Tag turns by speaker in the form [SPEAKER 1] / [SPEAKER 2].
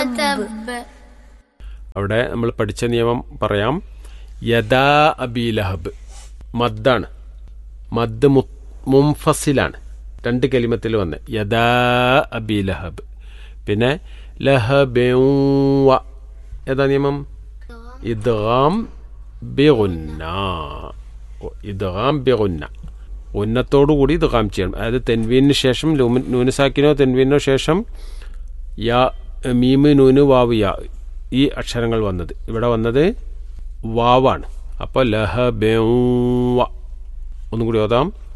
[SPEAKER 1] تب
[SPEAKER 2] അവിടെ നമ്മൾ പഠിച്ച നിയമം പറയാം യദാ അബി ലഹബ് മദ്ദാണ് മദ് മു- മുംഫസിലാണ് രണ്ട് കലിമത്തിൽ വന്ന് യദാ അബി ലഹബ് പിന്നെ ലഹബ ഏതാ നിയമം ഇദ്ഗാം ബിഗുന്ന ഇദ്ഗാം ബിഗുന്ന ഉന്നത്തോടു കൂടി ഇദ്ഗാം ചെയ്യണം അതായത് തെൻവീനു ശേഷം ലൂമി- നൂനുസാക്കിനോ തെൻവീനോ ശേഷം യാ മീമ് നൂന് വാവ് യാ ഈ അക്ഷരങ്ങൾ വന്നത് ഇവിടെ വന്നത് വാവാണ് അപ്പോൾ ലഹ ഒന്നും കൂടി ഓതാം